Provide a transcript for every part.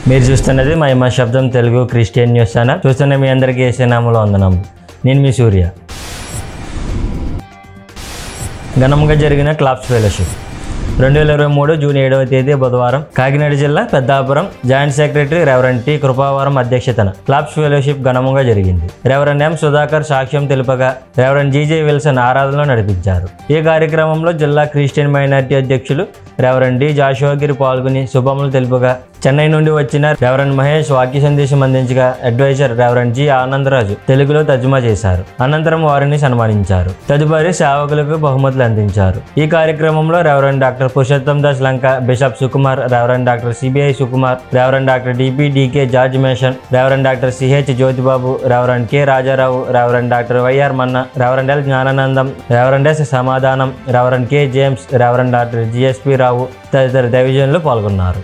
మీరు చూస్తున్నది మహిమ శబ్దం తెలుగు క్రిస్టియన్ న్యూస్ ఛానల్ చూస్తున్న మీ అందరికీ ఏసేనాములో వందనం నేను మీ సూర్య ఘనంగా జరిగిన క్లాప్స్ ఫెలోషిప్ రెండు వేల ఇరవై మూడు జూన్ ఏడవ తేదీ బుధవారం కాకినాడ జిల్లా Peddapuram joint secretary reverend T Krupavaram అధ్యక్షతన క్లాప్స్ ఫెలోషిప్ ఘనంగా జరిగింది రెవరెండ్ ఎం సుధాకర్ సాక్ష్యం తెలుపగా రెవరెండ్ జీజే విల్సన్ ఆరాధనలో నడిపించారు ఈ కార్యక్రమంలో జిల్లా క్రిస్టియన్ మైనార్టీ అధ్యక్షులు రెవరెండ్ డి జాషువాగిరి పాల్గొని శుభములు తెలుపగా చెన్నై నుండి వచ్చిన రెవరెండ్ మహేష్ వాక్య సందేశం అందించగా అడ్వైజర్ రెవరెండ్ జి ఆనందరాజు తెలుగులో తర్జుమా చేశారు అనంతరం వారిని సన్మానించారు తదుపరి సేవకులకు బహుమతులు అందించారు ఈ కార్యక్రమంలో reverend doctor Purushottam Das Lanka bishop Sukumar reverend doctor CBI Sukumar reverend doctor DP DK George మేషన్ reverend doctor CH Jyothibabu reverend K Rajarao reverend doctor YR Manna reverend L Gnanandam reverend S Samadhanam reverend K James reverend doctor GSP Rao తదితర దైవజనులు పాల్గొన్నారు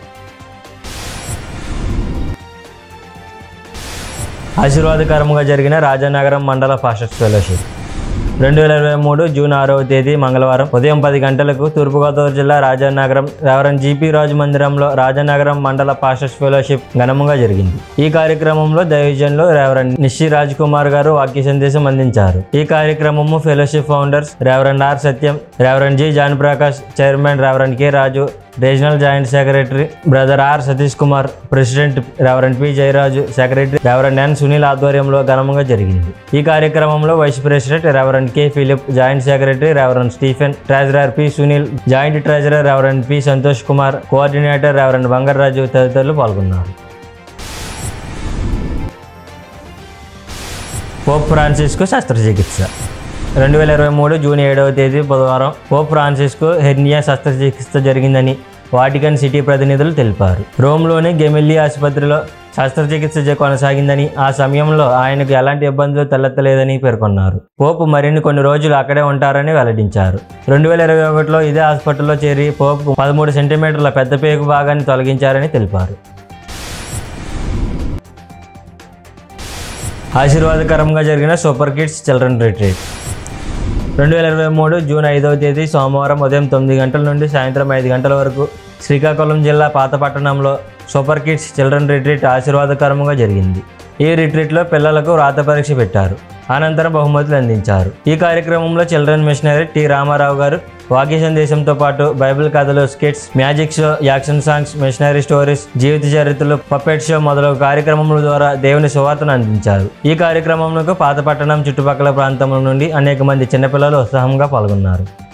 ఆశీర్వాదకరంగా జరిగిన రాజానగరం మండల ఫాస్టర్స్ ఫెలోషిప్ రెండు వేల ఇరవై మూడు జూన్ ఆరవ తేదీ మంగళవారం ఉదయం పది గంటలకు తూర్పుగోదావరి జిల్లా రాజానగరం రెవరెండ్ జీపీ రాజు మందిరంలో రాజానగరం మండల పాస్టర్స్ ఫెలోషిప్ ఘనంగా జరిగింది ఈ కార్యక్రమంలో దైవజన్లో రెవరెండ్ నిశ్చి రాజ్ కుమార్ గారు వాక్య సందేశం అందించారు ఈ కార్యక్రమము fellowship founders reverend R Satyam reverend G John Prakash chairman reverend K Raju regional joint secretary brother R Satish Kumar president reverend P Jayaraju secretary reverend N Sunil ఆధ్వర్యంలో ఘనంగా జరిగింది ఈ కార్యక్రమంలో vice president reverend K Philip joint secretary reverend Stephen treasurer P Sunil joint treasurer reverend P Santosh Kumar coordinator reverend Bangaraju తదితరులు పాల్గొన్నారు Pope ఫ్రాన్సిస్కు శస్త్రచికిత్స రెండు వేల ఇరవై మూడు జూన్ ఏడవ తేదీ బుధవారం పోప్ ఫ్రాన్సిస్కు హెర్నియా శస్త్రచికిత్స జరిగిందని వాటికన్ సిటీ ప్రతినిధులు తెలిపారు రోమ్లోని గెమిల్లీ ఆసుపత్రిలో శస్త్రచికిత్స జ- కొనసాగిందని ఆ సమయంలో ఆయనకు ఎలాంటి ఇబ్బందులు తలెత్తలేదని పేర్కొన్నారు పోపు మరిన్ని కొన్ని రోజులు అక్కడే ఉంటారని వెల్లడించారు రెండు వేల ఇరవై ఒకటిలో ఇదే హాస్పిటల్లో చేరి పోపు పదమూడు సెంటీమీటర్ల పెద్ద పేగు భాగాన్ని తొలగించారని తెలిపారు ఆశీర్వాదకరంగా జరిగిన సూపర్ కిడ్స్ చిల్డ్రన్ రిట్రీట్ రెండు వేల ఇరవై మూడు జూన్ ఐదవ తేదీ సోమవారం ఉదయం తొమ్మిది గంటల నుండి సాయంత్రం ఐదు గంటల వరకు శ్రీకాకుళం జిల్లా పాతపట్టణంలో సూపర్ కిడ్స్ చిల్డ్రన్ రిట్రీట్ ఆశీర్వాదకరంగా జరిగింది ఈ రిట్రీట్లో పిల్లలకు రాత పరీక్ష పెట్టారు అనంతరం బహుమతులు అందించారు ఈ కార్యక్రమంలో చిల్డ్రన్ మిషనరీ టి రామారావు గారు వాక్య సందేశంతో పాటు బైబిల్ కథలు skits magic show action songs missionary stories జీవిత చరిత్రలు పప్పెట్ షో మొదలగు కార్యక్రమముల ద్వారా దేవుని సువార్తను అందించారు ఈ కార్యక్రమంలో పాతపట్టణం చుట్టుపక్కల ప్రాంతముల నుండి అనేక మంది చిన్నపిల్లలు ఉత్సాహంగా పాల్గొన్నారు